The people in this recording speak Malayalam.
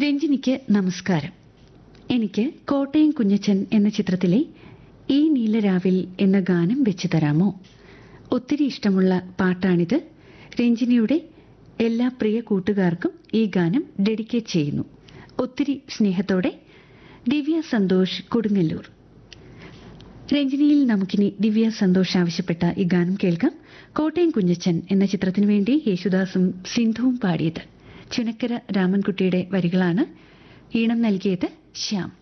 രഞ്ജിനിക്ക് നമസ്കാരം എനിക്ക് കോട്ടയം കുഞ്ഞച്ചൻ എന്ന ചിത്രത്തിലെ ഈ നീലരാവിൽ എന്ന ഗാനം വെച്ചു തരാമോ ഒത്തിരി ഇഷ്ടമുള്ള പാട്ടാണിത് രഞ്ജിനിയുടെ എല്ലാ പ്രിയ കൂട്ടുകാർക്കും ഈ ഗാനം ഡെഡിക്കേറ്റ് ചെയ്യുന്നു ഒത്തിരി സ്നേഹത്തോടെ ദിവ്യ സന്തോഷ് കൊടുങ്ങല്ലൂർ രഞ്ജിനിയിൽ നമുക്കിനി ദിവ്യ സന്തോഷ് ആവശ്യപ്പെട്ട ഈ ഗാനം കേൾക്കാം കോട്ടയം കുഞ്ഞച്ചൻ എന്ന ചിത്രത്തിനു വേണ്ടി യേശുദാസും സിന്ധുവും പാടിയത് ചുനക്കര രാമൻകുട്ടിയുടെ വരികളാണ് ഈണം നൽകിയത് ശ്യാം